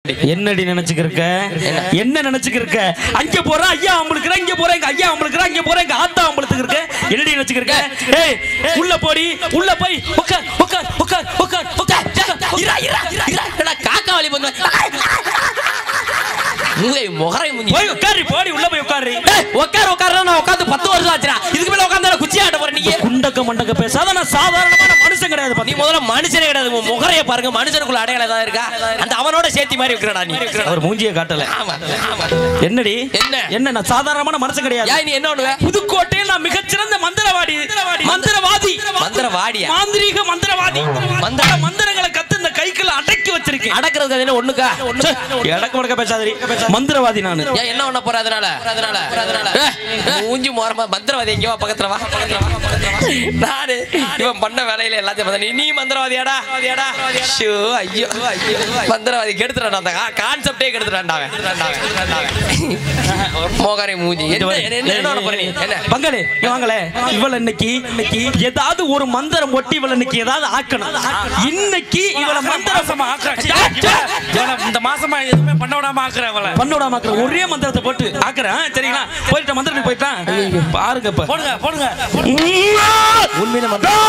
என்னடி நினைச்சுக்கிருக்க என்ன நினைச்சுக்கிருக்க அங்க போற ஐயா அவங்களுக்கு இங்க போற எங்க ஐயா அவங்களுக்கு அங்க போற எங்க ஆத்தா அவங்களுக்கு இருக்க என்னடி நினைச்சுக்கிருக்க ஏய் உள்ள போடி உள்ள போய் உட்கார் உட்கார் உட்கார் உட்கார் உட்கார் இரா இரா இரா என்னடா காக்கா வலி வந்து மூளை முகரை முஞ்சி போய் உட்காரு போடி உள்ள போய் உட்காரு ஏய், உட்கார் உட்கார் நான் உட்காந்து பத்து வருஷம் ஆச்சுடா இதுக்கு மேல உட்காந்து குச்சி ஆட்ட போற நீங்க குண்டக்க மண்டக்க பேசாத நான் சாதாரணமான மனுஷன் கிடையாது நீ பாத்தி முதல்ல மனுஷனே கிடையாது உன் முகரைய பாருங்க மனுஷனுக்குள்ள அடையாளம் ஏதாவது இருக்கா அந்த அவனோட சேர்த்தி மாதிரி இருக்கிறடா நீ அவர் மூஞ்சியை காட்டல ஆமா ஆமா என்னடி என்ன? என்ன நான் சாதாரணமான மனுஷன் கிடையாது ஏன் நீ என்ன பண்ணுவ புதுக்கோட்டையில் நான் மிகச்சிறந்த மந்திரவாதி மந்திரவாதி மந்திரவாடியா? மாந்திரீக மந்திரவாதி மந்திர- மந்திர மந்திரங்களை கத்து இந்த கைக்குள்ள அடக்கி வச்சிருக்கேன் அடக்குறது அது என்ன ஒண்ணுக்கா ச்சே, எடக்கு மடக்க பேசாதடி மந்திரவாதி நானு ஏன் என்ன பண்ண போற அதனால அதனால அதனால ஏய், மூஞ்சி மோரமா மந்திரவாதி எங்க வா பக்கத்துல வா பக்கத்துல வா, பக்கத்துல வா. நானு இவன் பண்ண வேலையில எல்லாத்தையும் பார்த்தா, நீ நீ மந்திரவாதியாடா ஷோ ஐயோ ஐயோ மந்திரவாதி கெடுத்துறான் அந்த கான்செப்டே கெடுத்துறான்டா அவன். மோகரை மூஞ்சி என்ன என்ன என்ன என்ன பண்ண போற நீ என்ன பங்களே இங்க வாங்களே இவள இன்னைக்கு இன்னைக்கு ஏதாவது ஒரு மந்திரம் ஒட்டி இவள இன்னைக்கு ஏதாவது ஆக்கணும் இன்னைக்கு இவள மந்திரம் இந்த மாசமா எதுவுமே பண்ண விடாம ஆக்குறேன் அவளை பண்ணோட மாக்கிற ஒரே மந்திரத்தை போட்டு ஆக்குறேன் சரிங்களா போயிட்டு மந்திரத்துக்கு போயிட்டான் பாருங்க இப்ப போடுங்க போடுங்க உண்மையில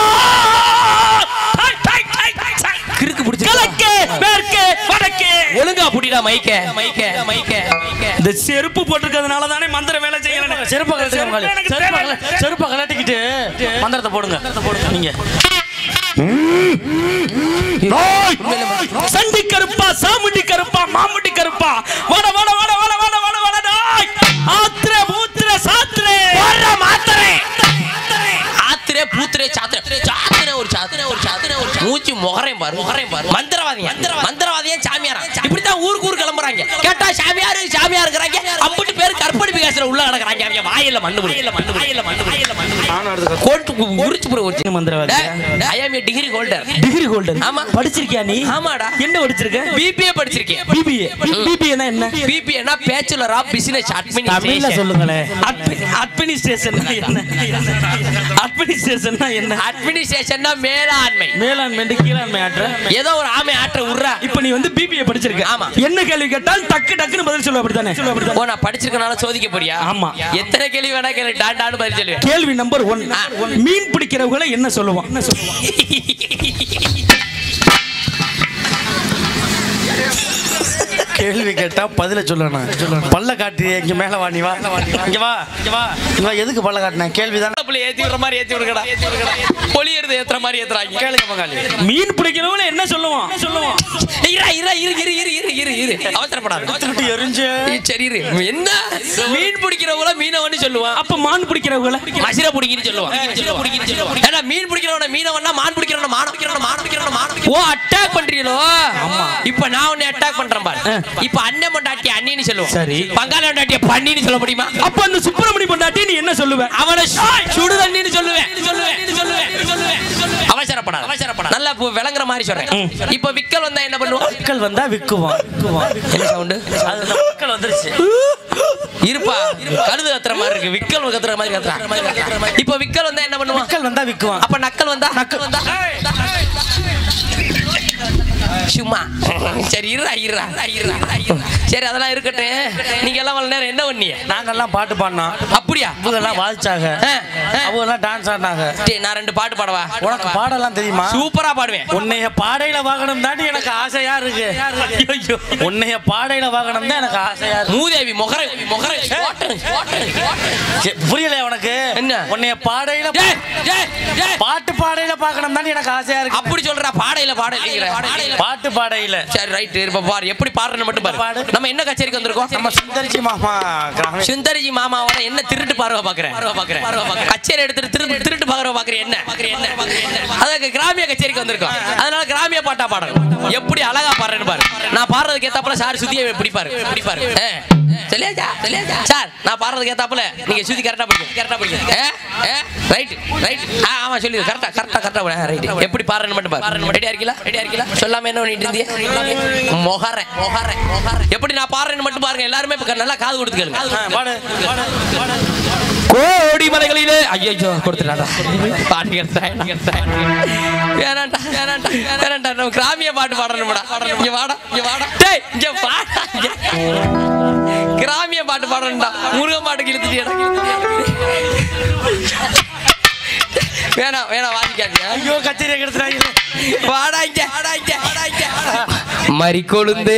கிறுக்கு பிடிச்சி கிழக்கு மேற்கு வடக்கு ஒழுங்கா புடிடா மைக்க மைக்க மைக்க மைக்க இந்த செருப்பு போட்டிருக்கிறதுனால தானே மந்திர வேலை செய்யல செருப்பை கழட்டுங்க செருப்பு மகளே. எனக்கு செருப்பை தேவையில்லை. கழ- செருப்பை கலட்டிக்கிட்டு மந்திரத்தை போடுங்க நீங்க சண்டி கருப்பா சாமுண்டி கருப்பா மாமுண்டி கருப்பா வட வட வட வட வட வட வட டாய் ஆத்திர பூத்திர சாத்திரே வர மாத்திரே ஆத்திரே பூத்திரே சாத்திரே சாத்திரே ஒரு சாத்திரே ஒரு சாத்திரே ஒரு சாத்திரே. மூச்சு முகரையும் பாரு முகரையும் பாரு மந்திரவாதி மந்திரவாதியா சாமியாரா இப்படித்தான் ஊருக்கு ஊர் கிளம்புறாங்க கேட்டா சாமியாரு சாமியார் இருக்கிறாங்க அம்பிட்டு பேர் கற்பழிப்பு கேஸ்ல உள்ள கிடக்குறாங்க அவங்க வாயில மண்ணு வாயில மண்ணு வாயில மண்ணு வாயில மண்ணு கோல்ட் உரிச்சு போற ஒரு மந்திரவாதி I am a degree holder degree holder ஆமா. படிச்சிருக்கியா நீ ஆமாடா. என்ன படிச்சிருக்க பிபிஏ படிச்சிருக்கேன் பிபிஏ பிபிஏனா என்ன பிபிஏனா பேச்சுலர் ஆஃப் பிசினஸ் தமிழ்ல அட்மினிஸ்ட்ரேஷன் சொல்லுங்களேன் அட்மினிஸ்ட்ரேஷன் என்ன அட்மினிஸ்ட்ரேஷன் என்ன அட்மினிஸ்ட்ரேஷன்னா மேலாண்மை மேலாண்மை கீழாண்மை ஆற்ற ஏதோ ஒரு ஆமை ஆற்ற உர்றா இப்ப நீ வந்து பிபிஏ படிச்சிருக்க ஆமா. என்ன கேள்வி கேட்டால் டக்கு டக்குன்னு பதில் சொல்ல அப்படித்தானே சொல்ல ஓ அப்படித்தானே நான் படிச்சிருக்கனால சோதிக்க போறியா ஆமா. எத்தனை கேள்வி வேணா கேள்வி டாண்டான்னு பதில் சொல்லுவேன் கேள்வி நம்பர் ஒன் மீன் பிடிக்கிறவங்களை என்ன சொல்லுவான் என்ன சொல்லுவான் கேள்வி கேட்டா பதில சொல்லணும் பல்ல காட்டி இங்க மேல வா நீ வா இங்க வா இங்க வா இங்க வா எதுக்கு பல்ல காட்டினேன் கேள்விதான் புள்ள ஏத்தி விடுற மாதிரி ஏத்தி விடுங்கடா பொலி எடுத்து ஏத்துற மாதிரி ஏத்துறாங்க கேளுங்க பங்காளி மீன் பிடிக்கிறவங்களை என்ன சொல்லுவான் சொல்லுவான் இரா இரா இரு இரு இரு இரு இரு இரு அவசரப்படாத கத்துக்கிட்டு எரிஞ்சு ஏய், சரி இரு என்ன மீன் பிடிக்கிறவங்கள மீனவன்னு சொல்லுவான் அப்ப மான் பிடிக்கிறவங்களை மசிர பிடிக்கின்னு சொல்லுவான் ஏன்னா மீன் பிடிக்கிறவன மீனவன்னா மான் பிடிக்கிறவன மான பிடிக்கிறவன மான பிடிக்கிறவன மான ஓ அட்டாக் பண்றீங்களோ ஆமா இப்ப நான் உன்னை அட்டாக் பண்றேன் பாரு இப்ப அண்ணன் பொண்டாட்டி அண்ணின்னு சொல்லுவோம் சரி. பங்காளி பொண்டாட்டிய பண்ணின்னு சொல்ல முடியுமா அப்ப அந்த சுப்பிரமணி பொண்டாட்டி நீ என்ன சொல்லுவ அவனை சு- சுடு தண்ணின்னு சொல்லுவேன் சொல்லுவேன் சொல்லுவேன் சொல்லுவேன் அவசரப்படாத அவசரப்படாத நல்லா இப்போ விளங்குற மாதிரி சொல்றேன் இப்ப விக்கல் வந்தா என்ன பண்ணுவோம் மக்கள் வந்தா விக்குவான் விக்குவான் என்ன சவுண்டு அது அந்த மக்கள் வந்துருச்சு இருப்பா கழுது கத்துற மாதிரி இருக்கு விக்கல் கத்துற மாதிரி கத்துறான் இப்ப விக்கல் வந்தா என்ன பண்ணுவான் மக்கள் வந்தா விக்குவான் அப்ப நக்கல் வந்தா நக்கல் வந்தா சும்மா சரி இருடா இருடா இருடா இருடா. சரி அதெல்லாம் இருக்கட்டும் நீங்க எல்லாம் வள நேரம் என்ன பண்ணீங்க நாங்கெல்லாம் பாட்டு பாடினோம் அப்படியா அவங்க எல்லாம் வாழ்ச்சாங்க ஆ, ஆ. அவங்க எல்லாம் டான்ஸ் ஆடினாங்க டேய், நான் ரெண்டு பாட்டு பாடவா உனக்கு பாடலாம் தெரியுமா சூப்பரா பாடுவேன் உன்னைய பாடையில வாகனம் தாண்டி எனக்கு ஆசையா இருக்கு ஐயோ உன்னைய பாடையில வாகனம் தான் எனக்கு ஆசையா இருக்கு மூதேவி முகரை முகரை ஓட்டரு, ஓட்டரு, ஓட்டரு. சே, புரியலையா உனக்கு என்ன? உன்னைய பாடையில டேய், டேய், டேய். பாட்டு பாடையில பார்க்கணும் தான் எனக்கு ஆசையா இருக்கு அப்படி சொல்றா பாடையில பாடையில பாடையில பாட்டு பாடையில சரி ரைட் இப்ப பாரு எப்படி பாடுறன்னு மட்டும் பாரு பாடு. நம்ம என்ன கச்சேரிக்கு வந்திருக்கோம் நம்ம சுந்தரிச்சி மாமா கிராம சுந்தரிஜி மாமாவோட என்ன திருட்டு பார்வை பாக்குறேன் பார்வை பாக்குறேன் கச்சேரி எடுத்துட்டு திருட்டு திருட்டு பார்வை பாக்குறேன் என்ன பாக்குறேன் என்ன அதுக்கு கிராமிய கச்சேரிக்கு வந்திருக்கோம் அதனால கிராமிய பாட்டா பாடணும் எப்படி அழகா பாடுறேன்னு பாரு நான் பாடுறதுக்கு ஏத்தாப்புல சார் சுத்தியை பிடிப்பாரு பிடிப்பாரு ஆ. சரியாச்சா சரியாச்சா சார் நான் பாடுறதுக்கு ஏத்தாப்புல நீங்க சுத்தி கரெக்டா படிக்கும் கரெக்டா படிக்கும் ரைட் ரைட் ஆ ஆமா சொல்லி கரெக்டா கரெக்டா கரெக்டா ரைட் எப்படி பாடுறேன்னு மட்டும் பாரு ரெடியா இருக்கீங்களா ரெடியா இருக்கீங்களா சொல்லாம என்ன பண்ணிட்டு இருந்தீங்க மொஹாரே மொஹாரே மொஹாரே எப்படி நான் பாடுறேன்னு மட்டும் பாருங்க எல்லாருமே இப்ப நல்லா காது கொடுத்து கேளுங்க பாடு பாடு பாடு கோடி மலைகளிலே ஐயோ கொடுத்துட்டாடா பாட்டு கேட்டேன் வேணாண்டா வேணாண்டா வேணாண்டா நம்ம கிராமிய பாட்டு பாடணும்டா இங்க வாடா இங்க வாடா டேய் இங்க வா பாடுறா முருகன் பாட்டுக்கு இழுத்துட்டியடா வேணாம் வேணாம் வாசிக்காதீங்க ஐயோ கச்சேரியை கெடுத்துறாங்க வாடா இங்க வாடா இங்க வாடா இங்க மறி கொழுந்தே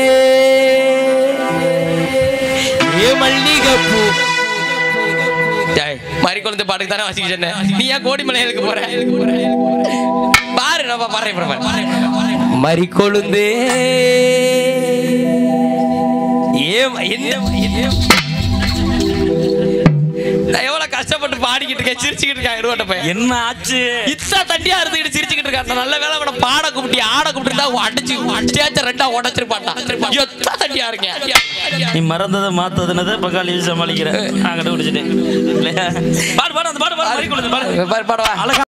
ஏ மல்லிகைப்பூ டேய், மறி கொழுந்து பாட்டுக்கு தானே வாசிக்க சொன்னேன் நீ ஏன் கோடி மலைகளுக்கு போற பாரு நம்ம பாரு மறி கொழுந்தே ஏ என்ன என்ன- நான் எவ்வளவு கஷ்டப்பட்டு பாடிக்கிட்டு இருக்கேன் சிரிச்சுக்கிட்டு இருக்கேன் இருவட்ட பையன் என்ன ஆச்சு இத்தா தட்டியா இருந்துகிட்டு சிரிச்சுக்கிட்டு இருக்கான் நான் நல்ல வேலை கூட பாட கூப்பிட்டு ஆட கூப்பிட்டு அடிச்சு அடிச்சாச்ச ரெண்டா உடச்சிருப்பான்டா எத்தா தட்டியா இருக்கேன் நீ மறந்ததை மாத்ததுனதை பக்காளி சமாளிக்கிற நான் கண்டுபிடிச்சிட்டேன் இல்லையா? பாடு பாடு அந்த பாடு பாடு பாடு பாடு பாடவா அழகா